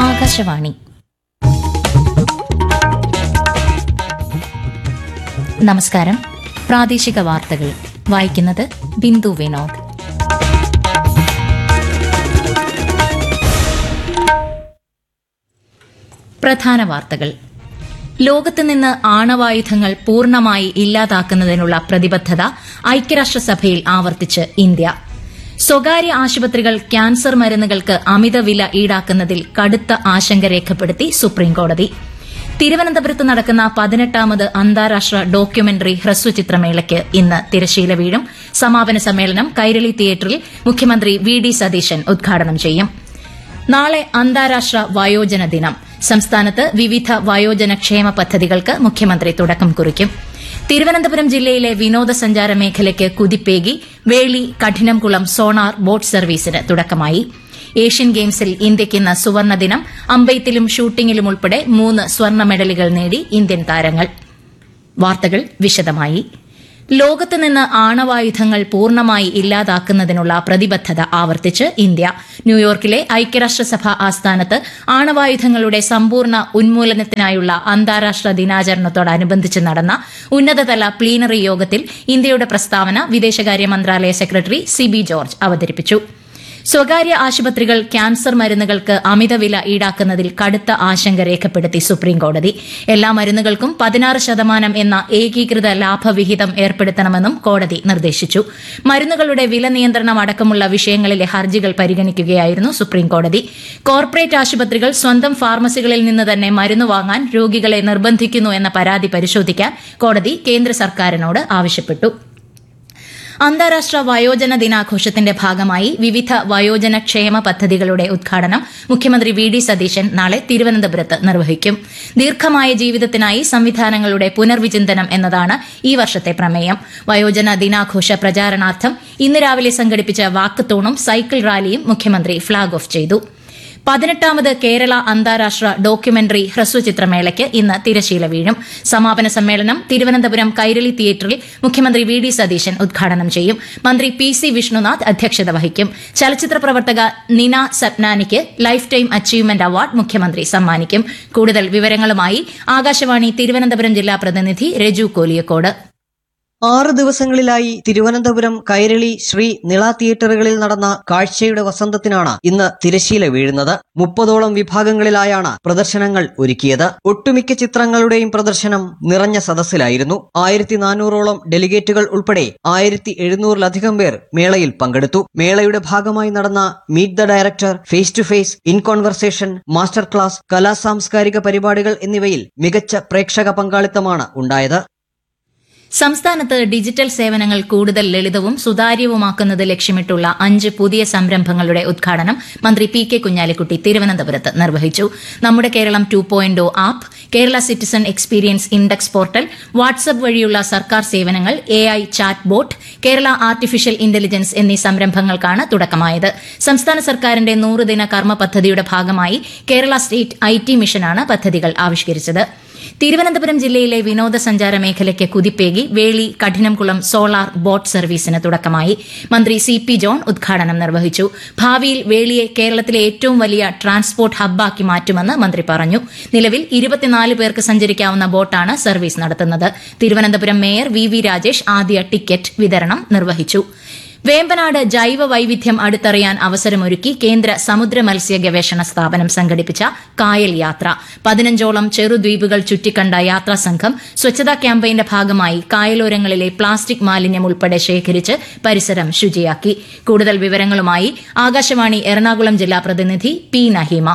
ആകാശവാണി നമസ്കാരം പ്രാദേശിക വാർത്തകൾ വായിക്കുന്നത് ബിന്ദു വിനോദ് പ്രധാന വാർത്തകൾ ലോകത്ത് നിന്ന് ആണവായുധങ്ങൾ പൂർണ്ണമായി ഇല്ലാതാക്കുന്നതിനുള്ള പ്രതിബദ്ധത ഐക്യരാഷ്ട്രസഭയിൽ ആവർത്തിച്ച് ഇന്ത്യ സ്വകാര്യ ആശുപത്രികൾ ക്യാൻസർ മരുന്നുകൾക്ക് അമിത വില ഈടാക്കുന്നതിൽ കടുത്ത ആശങ്ക രേഖപ്പെടുത്തി സുപ്രീംകോടതി തിരുവനന്തപുരത്ത് നടക്കുന്ന പതിനെട്ടാമത് അന്താരാഷ്ട്ര ഡോക്യുമെന്ററി ഹ്രസ്വചിത്രമേളയ്ക്ക് ഇന്ന് തിരശീല വീഴും സമാപന സമ്മേളനം കൈരളി തിയേറ്ററിൽ മുഖ്യമന്ത്രി വി ഡി സതീശൻ ഉദ്ഘാടനം ചെയ്യും നാളെ അന്താരാഷ്ട്ര വയോജന ദിനം സംസ്ഥാനത്ത് വിവിധ വയോജന ക്ഷേമ പദ്ധതികൾക്ക് മുഖ്യമന്ത്രി തുടക്കം കുറിക്കും തിരുവനന്തപുരം ജില്ലയിലെ വിനോദസഞ്ചാര മേഖലയ്ക്ക് കുതിപ്പേകി വേളി കഠിനംകുളം സോണാർ ബോട്ട് സർവീസിന് തുടക്കമായി ഏഷ്യൻ ഗെയിംസിൽ ഇന്ത്യയ്ക്ക് ഇന്ന് സുവർണ ദിനം അമ്പെയ്ത്തിലും ഷൂട്ടിംഗിലും ഉൾപ്പെടെ മൂന്ന് സ്വർണ്ണ മെഡലുകൾ നേടി ഇന്ത്യൻ താരങ്ങൾ വാർത്തകൾ വിശദമായി ലോകത്ത് നിന്ന് ആണവായുധങ്ങൾ പൂർണ്ണമായി ഇല്ലാതാക്കുന്നതിനുള്ള പ്രതിബദ്ധത ആവർത്തിച്ച് ഇന്ത്യ ന്യൂയോർക്കിലെ ഐക്യരാഷ്ട്രസഭ ആസ്ഥാനത്ത് ആണവായുധങ്ങളുടെ സമ്പൂർണ്ണ ഉന്മൂലനത്തിനായുള്ള അന്താരാഷ്ട്ര ദിനാചരണത്തോടനുബന്ധിച്ച് നടന്ന ഉന്നതതല പ്ലീനറി യോഗത്തിൽ ഇന്ത്യയുടെ പ്രസ്താവന വിദേശകാര്യ മന്ത്രാലയ സെക്രട്ടറി സിബി ജോർജ് അവതരിപ്പിച്ചു സ്വകാര്യ ആശുപത്രികൾ ക്യാൻസർ മരുന്നുകൾക്ക് അമിതവില ഈടാക്കുന്നതിൽ കടുത്ത ആശങ്ക രേഖപ്പെടുത്തി സുപ്രീംകോടതി എല്ലാ മരുന്നുകൾക്കും പതിനാറ് ശതമാനം എന്ന ഏകീകൃത ലാഭവിഹിതം ഏർപ്പെടുത്തണമെന്നും കോടതി നിർദ്ദേശിച്ചു മരുന്നുകളുടെ വില നിയന്ത്രണം അടക്കമുള്ള വിഷയങ്ങളിലെ ഹർജികൾ പരിഗണിക്കുകയായിരുന്നു സുപ്രീംകോടതി കോർപ്പറേറ്റ് ആശുപത്രികൾ സ്വന്തം ഫാർമസികളിൽ നിന്ന് തന്നെ മരുന്ന് വാങ്ങാൻ രോഗികളെ നിർബന്ധിക്കുന്നു എന്ന പരാതി പരിശോധിക്കാൻ കോടതി കേന്ദ്ര സർക്കാരിനോട് ആവശ്യപ്പെട്ടു അന്താരാഷ്ട്ര വയോജന ദിനാഘോഷത്തിന്റെ ഭാഗമായി വിവിധ വയോജന ക്ഷേമ പദ്ധതികളുടെ ഉദ്ഘാടനം മുഖ്യമന്ത്രി വി ഡി സതീശൻ നാളെ തിരുവനന്തപുരത്ത് നിർവഹിക്കും ദീർഘമായ ജീവിതത്തിനായി സംവിധാനങ്ങളുടെ പുനർവിചിന്തനം എന്നതാണ് ഈ വർഷത്തെ പ്രമേയം വയോജന ദിനാഘോഷ പ്രചാരണാർത്ഥം ഇന്ന് രാവിലെ സംഘടിപ്പിച്ച വാക്കത്തോണും സൈക്കിൾ റാലിയും മുഖ്യമന്ത്രി ഫ്ളാഗ് ഓഫ് ചെയ്തു പതിനെട്ടാമത് കേരള അന്താരാഷ്ട്ര ഡോക്യുമെന്ററി ഹ്രസ്വചിത്രമേളയ്ക്ക് ഇന്ന് തിരശീല വീഴും സമാപന സമ്മേളനം തിരുവനന്തപുരം കൈരളി തിയേറ്ററിൽ മുഖ്യമന്ത്രി വി ഡി സതീശൻ ഉദ്ഘാടനം ചെയ്യും മന്ത്രി പി സി വിഷ്ണുനാഥ് അധ്യക്ഷത വഹിക്കും ചലച്ചിത്ര പ്രവർത്തക നിന സപ്നാനിക്ക് ലൈഫ് ടൈം അച്ചീവ്മെന്റ് അവാർഡ് മുഖ്യമന്ത്രി സമ്മാനിക്കും കൂടുതൽ വിവരങ്ങളുമായി ആകാശവാണി തിരുവനന്തപുരം ജില്ലാ പ്രതിനിധി രജു കോലിയക്കോട് ആറ് ദിവസങ്ങളിലായി തിരുവനന്തപുരം കൈരളി ശ്രീ നിള തിയേറ്ററുകളിൽ നടന്ന കാഴ്ചയുടെ വസന്തത്തിനാണ് ഇന്ന് തിരശീല വീഴുന്നത് മുപ്പതോളം വിഭാഗങ്ങളിലായാണ് പ്രദർശനങ്ങൾ ഒരുക്കിയത് ഒട്ടുമിക്ക ചിത്രങ്ങളുടെയും പ്രദർശനം നിറഞ്ഞ സദസ്സിലായിരുന്നു ആയിരത്തി നാനൂറോളം ഡെലിഗേറ്റുകൾ ഉൾപ്പെടെ ആയിരത്തി എഴുന്നൂറിലധികം പേർ മേളയിൽ പങ്കെടുത്തു മേളയുടെ ഭാഗമായി നടന്ന meet the director face to face in conversation master class കലാ സാംസ്കാരിക പരിപാടികൾ എന്നിവയിൽ മികച്ച പ്രേക്ഷക പങ്കാളിത്തമാണ് ഉണ്ടായത് സംസ്ഥാനത്ത് ഡിജിറ്റൽ സേവനങ്ങൾ കൂടുതൽ ലളിതവും സുതാര്യവുമാക്കുന്നത് ലക്ഷ്യമിട്ടുള്ള അഞ്ച് പുതിയ സംരംഭങ്ങളുടെ ഉദ്ഘാടനം മന്ത്രി പി കെ കുഞ്ഞാലിക്കുട്ടി തിരുവനന്തപുരത്ത് നിർവഹിച്ചു നമ്മുടെ Keralam two point app Kerala citizen experience index portal WhatsApp വഴിയുള്ള സർക്കാർ സേവനങ്ങൾ A I chatbot Kerala artificial intelligence എന്നീ സംരംഭങ്ങൾക്കാണ് തുടക്കമായത് സംസ്ഥാന സർക്കാരിന്റെ നൂറുദിന കർമ്മ പദ്ധതിയുടെ ഭാഗമായി കേരള സ്റ്റേറ്റ് ഐ ടി മിഷനാണ് പദ്ധതികൾ ആവിഷ്കരിച്ചത് തിരുവനന്തപുരം ജില്ലയിലെ വിനോദസഞ്ചാര മേഖലയ്ക്ക് കുതിപ്പേകി വേളി കഠിനംകുളം സോളാർ ബോട്ട് സർവീസിന് തുടക്കമായി മന്ത്രി സി പി ജോൺ ഉദ്ഘാടനം നിർവഹിച്ചു ഭാവിയിൽ വേളിയെ കേരളത്തിലെ ഏറ്റവും വലിയ ട്രാൻസ്പോർട്ട് ഹബ്ബാക്കി മാറ്റുമെന്ന് മന്ത്രി പറഞ്ഞു നിലവിൽ ഇരുപത്തിനാല് പേർക്ക് സഞ്ചരിക്കാവുന്ന ബോട്ടാണ് സർവീസ് നടത്തുന്നത് Thiruvananthapuram mayor V V Rajesh ആദ്യ ടിക്കറ്റ് വിതരണം നിർവഹിച്ചു വേമ്പനാട് ജൈവ വൈവിധ്യം അടുത്തറിയാൻ അവസരമൊരുക്കി കേന്ദ്ര സമുദ്ര മത്സ്യ ഗവേഷണ സ്ഥാപനം സംഘടിപ്പിച്ച കായൽ യാത്ര പതിനഞ്ചോളം ചെറുദ്വീപുകൾ ചുറ്റിക്കണ്ട യാത്രാ സംഘം സ്വച്ഛതാ ക്യാമ്പയിന്റെ ഭാഗമായി കായലോരങ്ങളിലെ പ്ലാസ്റ്റിക് മാലിന്യം ഉൾപ്പെടെ ശേഖരിച്ച് പരിസരം ശുചിയാക്കി കൂടുതൽ വിവരങ്ങളുമായി ആകാശവാണി എറണാകുളം ജില്ലാ പ്രതിനിധി P Naheema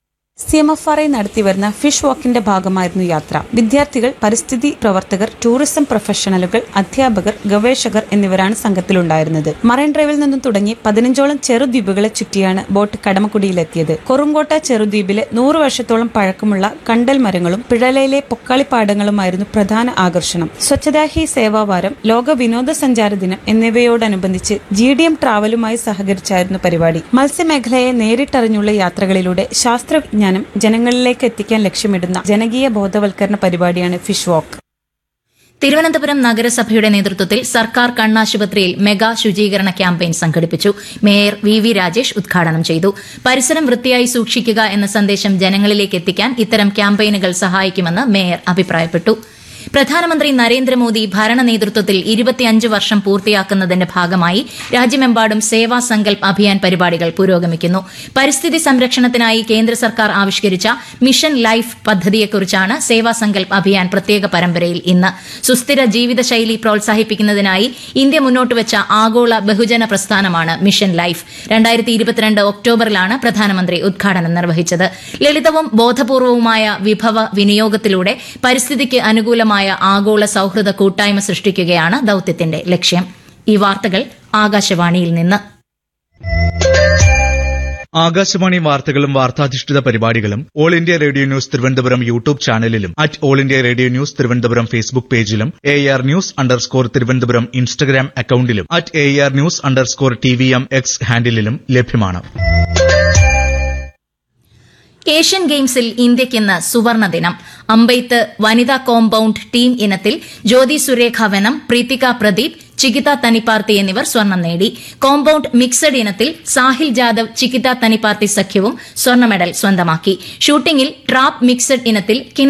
C M F R I നടത്തിവരുന്ന ഫിഷ് വാക്കിന്റെ ഭാഗമായിരുന്നു യാത്ര വിദ്യാർത്ഥികൾ പരിസ്ഥിതി പ്രവർത്തകർ ടൂറിസം പ്രൊഫഷണലുകൾ അധ്യാപകർ ഗവേഷകർ എന്നിവരാണ് സംഘത്തിലുണ്ടായിരുന്നത് മറൈൻ ഡ്രൈവിൽ നിന്നും തുടങ്ങി പതിനഞ്ചോളം ചെറുദ്വീപുകളെ ചുറ്റിയാണ് ബോട്ട് കടമക്കുടിയിലെത്തിയത് കൊറുങ്കോട്ട ചെറുദ്വീപിലെ നൂറ് വർഷത്തോളം പഴക്കമുള്ള കണ്ടൽ മരങ്ങളും പിഴലയിലെ പൊക്കാളിപ്പാടങ്ങളുമായിരുന്നു പ്രധാന ആകർഷണം സ്വച്ഛതാ ഹി സേവാവാരം ലോക വിനോദസഞ്ചാര ദിനം എന്നിവയോടനുബന്ധിച്ച് ജി ഡി എം ട്രാവലുമായി സഹകരിച്ചായിരുന്നു പരിപാടി മത്സ്യമേഖലയെ നേരിട്ടറിഞ്ഞുള്ള യാത്രകളിലൂടെ ശാസ്ത്രവിജ്ഞാനം ജനങ്ങളിലേക്ക് എത്തിക്കാൻ ലക്ഷ്യമിടുന്ന ജനകീയ ബോധവൽക്കരണ പരിപാടിയാണ് ഫിഷ് വാക്ക് തിരുവനന്തപുരം നഗരസഭയുടെ നേതൃത്വത്തിൽ സർക്കാർ കണ്ണാശുപത്രിയിൽ മെഗാ ശുചീകരണ ക്യാമ്പയിൻ സംഘടിപ്പിച്ചു മേയർ വി വി രാജേഷ് ഉദ്ഘാടനം ചെയ്തു പരിസരം വൃത്തിയായി സൂക്ഷിക്കുക എന്ന സന്ദേശം ജനങ്ങളിലേക്ക് എത്തിക്കാൻ ഇത്തരം ക്യാമ്പയിനുകൾ സഹായിക്കുമെന്ന് മേയർ അഭിപ്രായപ്പെട്ടു പ്രധാനമന്ത്രി നരേന്ദ്രമോദി ഭരണ നേതൃത്വത്തിൽ ഇരുപത്തിയഞ്ച് വർഷം പൂർത്തിയാക്കുന്നതിന്റെ ഭാഗമായി രാജ്യമെമ്പാടും സേവാ സങ്കൽപ് അഭിയാൻ പരിപാടികൾ പുരോഗമിക്കുന്നു പരിസ്ഥിതി സംരക്ഷണത്തിനായി കേന്ദ്ര സർക്കാർ ആവിഷ്കരിച്ച മിഷൻ ലൈഫ് പദ്ധതിയെക്കുറിച്ചാണ് സേവാ സങ്കൽപ് അഭിയാൻ പ്രത്യേക പരമ്പരയിൽ ഇന്ന് സുസ്ഥിര ജീവിതശൈലി പ്രോത്സാഹിപ്പിക്കുന്നതിനായി ഇന്ത്യ മുന്നോട്ടുവച്ച ആഗോള ബഹുജന പ്രസ്ഥാനമാണ് മിഷൻ ലൈഫ് രണ്ടായിരത്തി ഇരുപത്തിരണ്ട് ഒക്ടോബറിലാണ് പ്രധാനമന്ത്രി ഉദ്ഘാടനം നിർവഹിച്ചത് ലളിതവും ബോധപൂർവവുമായ വിഭവ വിനിയോഗത്തിലൂടെ പരിസ്ഥിതിക്ക് അനുകൂലമായ ആഗോള സൌഹൃദ കൂട്ടായ്മ സൃഷ്ടിക്കുകയാണ് ദൌത്യത്തിന്റെ ലക്ഷ്യം ഈ വാർത്തകൾ ആകാശവാണിയിൽ നിന്ന് ആകാശവാണി വാർത്തകളും വാർത്താധിഷ്ഠിത പരിപാടികളും all India radio news Thiruvananthapuram YouTube ചാനലിലും at all India radio news Thiruvananthapuram Facebook പേജിലും A R news underscore Thiruvananthapuram Instagram അക്കൌണ്ടിലും at A R news underscore T V M X ഹാൻഡിലും ലഭ്യമാണ് ഏഷ്യൻ ഗെയിംസിൽ ഇന്ത്യയ്ക്കിന്ന് സുവർണ ദിനം അമ്പെയ്ത്ത് വനിതാ കോമ്പൌണ്ട് ടീം ഇനത്തിൽ ജ്യോതി സുരേഖ വെനം പ്രീതിക പ്രദീപ് ചികിത തനിപ്പാർത്തി എന്നിവർ സ്വർണം നേടി കോമ്പൌണ്ട് മിക്സഡ് ഇനത്തിൽ സാഹിൽ ജാദവ് ചികിത തനിപ്പാർത്തി സഖ്യവും സ്വർണ്ണ മെഡൽ സ്വന്തമാക്കി ഷൂട്ടിംഗിൽ ട്രാപ്പ് മിക്സഡ് ഇനത്തിൽ